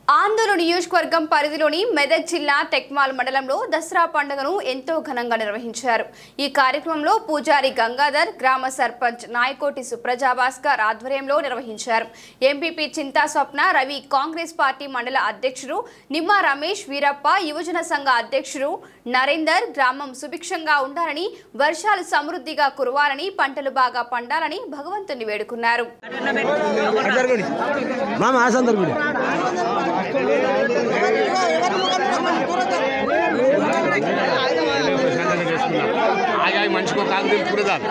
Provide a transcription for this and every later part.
ఆందోళన నియోజకవర్గం పరిధిలోని మెదక్ జిల్లా టెక్మాల్ మండలంలో దసరా పండుగను ఎంతో ఘనంగా నిర్వహించారు ఈ కార్యక్రమంలో పూజారి గంగాధర్ గ్రామ సర్పంచ్ నాయకోటి సుప్రజా భాస్కర్ ఆధ్వర్యంలో నిర్వహించారు MPP Chinta Swapna Ravi Congress party మండల అధ్యక్షుడు నిమ్మా రమేష్ వీరప్ప యువజన సంఘ అధ్యక్షుడు నరేందర్ గ్రామం సుభిక్షంగా ఉండాలని వర్షాలు సమృద్ధిగా కురవాలని పంటలు బాగా పండాలని భగవంతుని వేడుకున్నారు మామ ఆసందర్ గుడి आगे आगे मंच को काग दिल पूरे दाल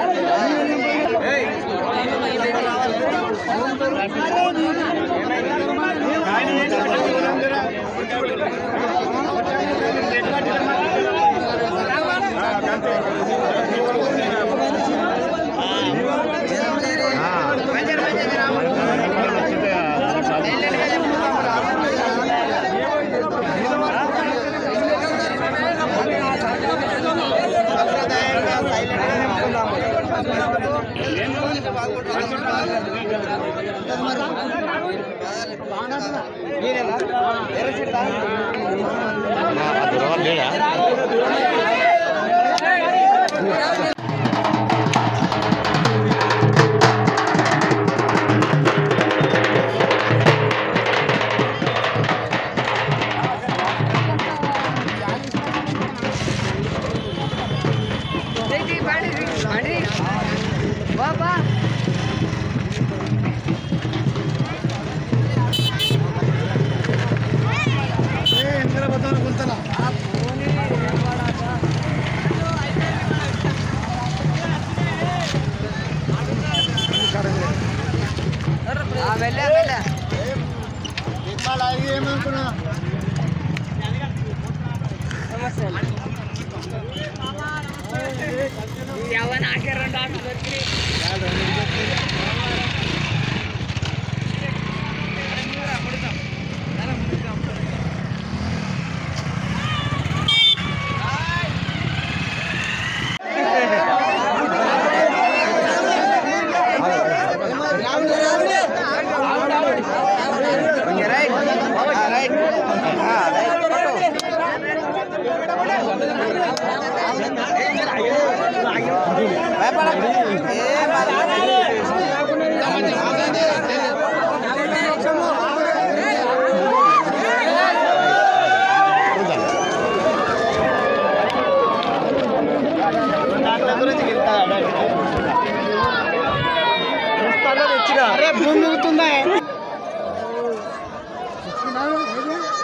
అరే భూమి ఊగుతుందా